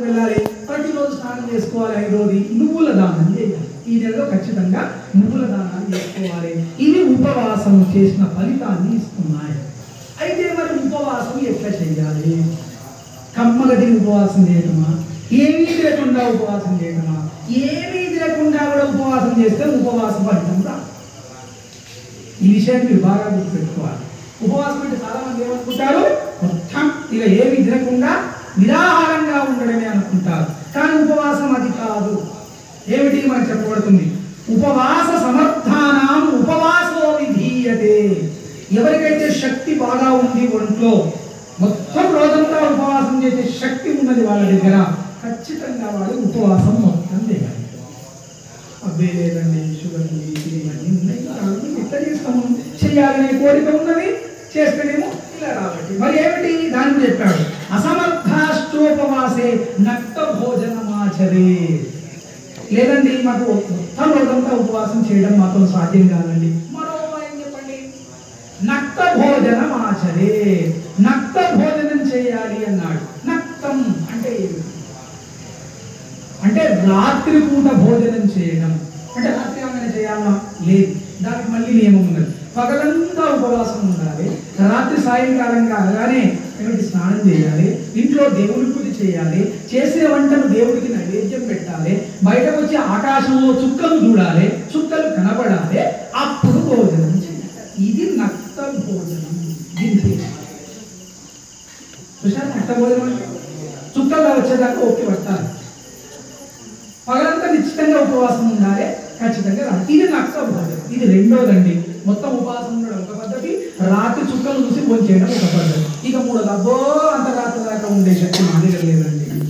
దేవాలయానికి వెళ్ళాలి ప్రతిరోజు స్నానం చేసుకోవాలి ఐదోది నువ్వుల దానం చేయాలి ఈ నెలలో ఖచ్చితంగా నువ్వుల దానాన్ని చేసుకోవాలి ఇవి ఉపవాసం చేసిన ఫలితాన్ని ఇస్తున్నాయి అయితే మరి ఉపవాసం ఎట్లా చేయాలి కమ్మగా తిని ఉపవాసం చేయటమా ఏమీ తినకుండా ఉపవాసం చేయటమా ఏమీ తినకుండా కూడా ఉపవాసం చేస్తే ఉపవాసం ఫలితం రాదు ఈ విషయాన్ని మీరు బాగా గుర్తుపెట్టుకోవాలి ఉపవాసం అంటే చాలా మంది ఏమనుకుంటారు మొత్తం ఇక ఏమి తినకుండా నిరాహారంగా ఉండడమే అనుకుంటారు కానీ ఉపవాసం అది కాదు ఏమిటి మనకు చెప్పబడుతుంది ఉపవాస సమర్థానం ఉపవాసో విధీయతే ఎవరికైతే శక్తి బాగా ఉంది ఒంట్లో మొత్తం రోజంతా ఉపవాసం చేసే శక్తి ఉన్నది వాళ్ళ దగ్గర ఖచ్చితంగా వాళ్ళు ఉపవాసం మొత్తం చేయాలి అబ్బే లేదండి షుగర్ ఉంది ఇది ఇవన్నీ ఉన్నాయి కాబట్టి ఎట్లా చేస్తాము చేయాలనే కోరిక ఉన్నది చేస్తేనేమో ఇలా రాబట్టి మరి ఏమిటి దాని గురించి చెప్పాడు అసమర్థాష్టోపవాసే నక్త భోజనమాచరే లేదండి మాకు మొత్తం రోజంతా ఉపవాసం చేయడం మాతో సాధ్యం కాదండి మరో ఉపాయం చెప్పండి నక్త భోజనం ఆచరే నక్త భోజనం చేయాలి అన్నాడు నక్తం అంటే ఏమిటి అంటే రాత్రి పూట భోజనం చేయడం అంటే రాత్రి ఏమైనా చేయాలా లేదు దానికి మళ్ళీ నియమం ఉన్నది పగలంతా ఉపవాసం ఉండాలి రాత్రి సాయంకాలం కాగానే ఏమిటి స్నానం చేయాలి ఇంట్లో దేవుడి పూజ చేయాలి చేసే వంటను దేవుడికి నైవేద్యం పెట్టాలి బయటకు వచ్చి ఆకాశంలో చుక్కలు చూడాలి చుక్కలు కనబడాలి అప్పుడు భోజనం చేయాలి ఇది నక్త భోజనం దీనికి చూసారా నక్త భోజనం అంటే? చుక్కలు వచ్చేదాకా ఓకే పడతారు పగలంతా నిశ్చితంగా ఉపవాసం ఉండాలి ఖచ్చితంగా రాదు ఇది నక్త భోజనం ఇది రెండోదండి మొత్తం ఉపవాసం ఉండడం ఒక పద్ధతి రాత్రి చుక్కలు చూసి భోజనం చేయడం ఒక పద్ధతి ఇక మూడోది అబ్బో అంత రాత్రి దాకా ఉండే శక్తి మా దగ్గర లేదండి